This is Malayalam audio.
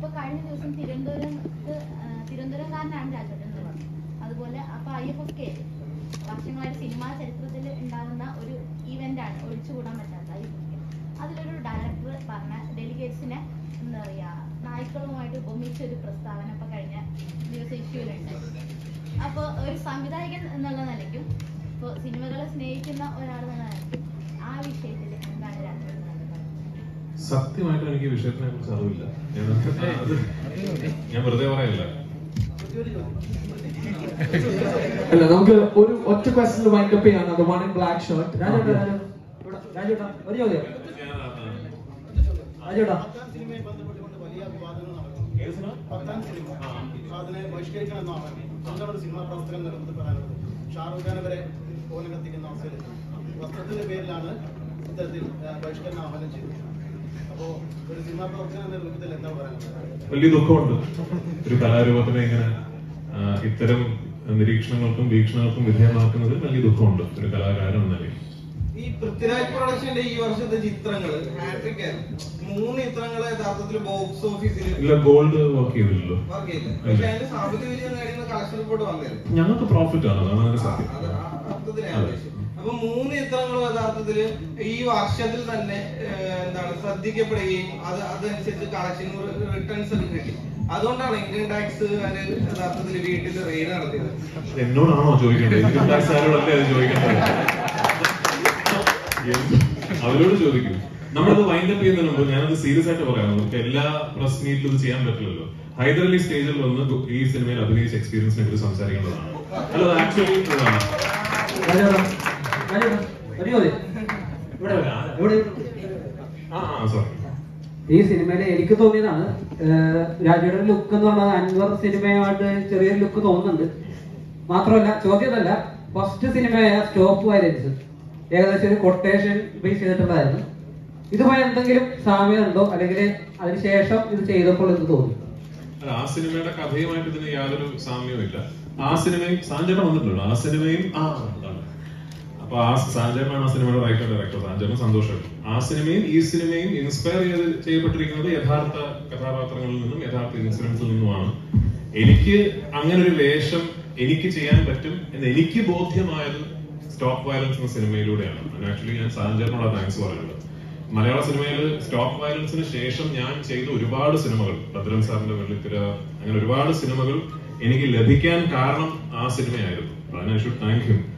ഇപ്പൊ കഴിഞ്ഞ ദിവസം തിരുവനന്തപുരം തിരുവനന്തപുരംകാരനാണ് രാജേട്ടൻ എന്ന് പറഞ്ഞു അതുപോലെ അപ്പൊ ഐ എഫ് എഫ് കെ വർഷങ്ങളായിട്ട് സിനിമാ ചരിത്രത്തിൽ ഉണ്ടാകുന്ന ഒരു ഇവന്റ് ആണ് ഒഴിച്ചുകൂടാൻ പറ്റാത്ത ഐ എഫ് എഫ് കെ അതിലൊരു ഡയറക്ടർ പറഞ്ഞ ഡെലിഗേറ്റ്സിനെ എന്താ പറയാ നായ്ക്കളുമായിട്ട് ഉപമിച്ച ഒരു പ്രസ്താവന ഇപ്പൊ കഴിഞ്ഞ ദിവസം ഇഷ്യൂലുണ്ട് അപ്പോൾ ഒരു സംവിധായകൻ എന്നുള്ള നിലയ്ക്കും ഇപ്പോൾ സിനിമകളെ സ്നേഹിക്കുന്ന ഒരാൾ എന്നുള്ള നിലയ്ക്കും ആ വിഷയത്തിൽ എന്താണ് രാജേട്ടൻ പറയുന്നത് സത്യമായിട്ടും എനിക്ക് ഈ വിഷയത്തിനെ കുറിച്ച് അറിവില്ല ഞാൻ അത് ഞാൻ വെറുതെ പറയല്ല അല്ല നമുക്ക് ഒരു ഒറ്റ ക്വസ്റ്റൻ വൈൻഡപ്പ് ചെയ്യാണ് അത് വൺ ഇൻ ബ്ലാക്ക് ഷർട്ട് രാജേട്ടാ രാജേട്ടാ ഒരു ചോദ്യം രാജേട്ടാ സിനിമയെ ബന്ധപ്പെട്ടുകൊണ്ട് വലിയ വിവാദങ്ങൾ നടക്കുന്നു പത്താം സിനിമ അതിനെ ബഹിഷ്കരിക്കണമെന്നാണ് സ്വന്തം ഒരു സിനിമാ പ്രവർത്തകൻ നിർബന്ധം പറയാനുള്ളത് ഷാറൂഖ് ഖാൻ വരെ കോലം കത്തിക്കുന്ന അവസ്ഥയിൽ വസ്ത്രത്തിന്റെ പേരിലാണ് ഇത്തരത്തിൽ ആ, ബഹിഷ്കരണം ആഹ്വാനം ചെയ്തത് അപ്പോ ഒരു സിനിമാ പ്രവർത്തകൻ എന്ന രൂപത്തിൽ എന്താ പറയാനുള്ളത് വലിയ ദുഃഖമുണ്ട് ഒരു കലാരൂപത്തിനെ ഇങ്ങനെ ആ, ഇത്തരം നിരീക്ഷണങ്ങൾക്കും വീക്ഷണങ്ങൾക്കും വിധേയമാക്കുന്നതിൽ വലിയ ദുഃഖമുണ്ട് ഒരു കലാകാരൻ എന്ന നിലയിൽ ഈ പൃഥ്വിരാജ് പ്രൊഡക്ഷന്റെ ഈ വർഷത്തെ ചിത്രങ്ങള് ഹാട്രിക് മൂന്ന് ചിത്രങ്ങള് യഥാർത്ഥത്തിൽ ബോക്സ് ഓഫീസിൽ ഇല്ല ഗോൾഡ് വർക്ക് ചെയ്തില്ലല്ലോ വർക്ക് ചെയ്തില്ല പക്ഷെ അതിന്റെ സാമ്പത്തിക വിജയം നേടിയ കളക്ഷൻ റിപ്പോർട്ട് വന്നിരുന്നു ഞങ്ങൾക്ക് പ്രോഫിറ്റ് ആണ് അതാണ് അതിന്റെ ആ, സത്യം അത് ആ അർത്ഥത്തിലാണ് ഞാൻ ഉദ്ദേശിച്ചത്. അപ്പൊ മൂന്ന് ചിത്രങ്ങളും യഥാർത്ഥത്തില് ഈ വർഷത്തിൽ തന്നെ ഏഹ്, എന്താണ് ശ്രദ്ധിക്കപ്പെടുകയും അത് അതനുസരിച്ച് കളക്ഷൻ റിട്ടേൺസ് ഒക്കെ കിട്ടി അതുകൊണ്ടാണ് ഇൻകം ടാക്സ് യഥാർത്ഥത്തിൽ വീട്ടിൽ റെയ്ഡ് നടത്തിയത് എന്നോടാണോ ചോദിക്കേണ്ടത് ഇൻകം ടാക്സ് ആരോടല്ലേ അത് ചോദിക്കേണ്ടത് എന്ത്? അവരോട് ചോദിക്കും നമ്മളത് വൈൻഡപ്പ് ചെയ്യുന്നതിന് മുമ്പ് ഞാനത് സീരിയസ് ആയിട്ട് പറയാം നമുക്ക് എല്ലാ പ്രസ് മീറ്റിലും ഇത് ചെയ്യാൻ പറ്റില്ലല്ലോ ഹൈദർ അലി സ്റ്റേജിൽ വന്ന് ഈ സിനിമയിൽ അഭിനയിച്ച എക്സ്പീരിയൻസിനെ കുറിച്ച് സംസാരിക്കേണ്ടതാണ് അല്ല ആക്ച്വലി രാജേട്ടാ രാജേട്ടാ ഒരു ചോദ്യം ഇവിടെ ഇവിടെ ആ സോറി ഈ സിനിമയില് എനിക്ക് തോന്നിയതാണ് ഏഹ് രാജയുടെ ലുക്ക് എന്ന് പറഞ്ഞത് അൻവർ സിനിമയുമായിട്ട് ചെറിയൊരു ലുക്ക് തോന്നുന്നുണ്ട് മാത്രമല്ല ചോദ്യമല്ല ഫസ്റ്റ് സിനിമയായ സ്റ്റോപ്പ് വയലൻസ് ഏകദേശം ഒരു കൊട്ടേഷൻ ബേസ് ചെയ്തിട്ടുള്ളതായിരുന്നു ഇതുമായി എന്തെങ്കിലും സാമ്യത ഉണ്ടോ അല്ലെങ്കിൽ അതിനുശേഷം ഇത് ചെയ്തപ്പോൾ എന്ത് തോന്നി അല്ല ആ സിനിമയുടെ കഥയുമായിട്ട് ഇതിന് യാതൊരു സാമ്യവും ഇല്ല ആ സിനിമയും സാഞ്ചേട്ടൻ വന്നിട്ടുണ്ടല്ലോ ആ സിനിമയും ആ അതാണ് അപ്പൊ ആ സാഞ്ചേട്ടനാണ് ആ സിനിമയുടെ റൈറ്റർ ഡയറക്ടർ സാഞ്ചേട്ടൻ സന്തോഷം ആ സിനിമയും ഈ സിനിമയും ഇൻസ്പയർ ചെയ്ത് ചെയ്യപ്പെട്ടിരിക്കുന്നത് യഥാർത്ഥ കഥാപാത്രങ്ങളിൽ നിന്നും യഥാർത്ഥ ഇൻസിഡൻസിൽ നിന്നുമാണ് എനിക്ക് അങ്ങനെ ഒരു വേഷം എനിക്ക് ചെയ്യാൻ പറ്റും എന്ന് എനിക്ക് ബോധ്യമായത് സ്റ്റോപ്പ് വയലൻസ് എന്ന സിനിമയിലൂടെയാണ് ആക്ച്വലി ഞാൻ സാഞ്ചേട്ടനോട് താങ്ക്സ് പറയുന്നത് മലയാള സിനിമയിൽ സ്റ്റോപ്പ് വയലൻസിന് ശേഷം ഞാൻ ചെയ്ത ഒരുപാട് സിനിമകൾ ഭദ്രൻ സാറിന്റെ വെള്ളിത്തിര അങ്ങനെ ഒരുപാട് സിനിമകൾ എനിക്ക് ലഭിക്കാൻ കാരണം ആ സിനിമയായിരുന്നു അതിന് ഐ ഷുഡ് താങ്ക് ഹിം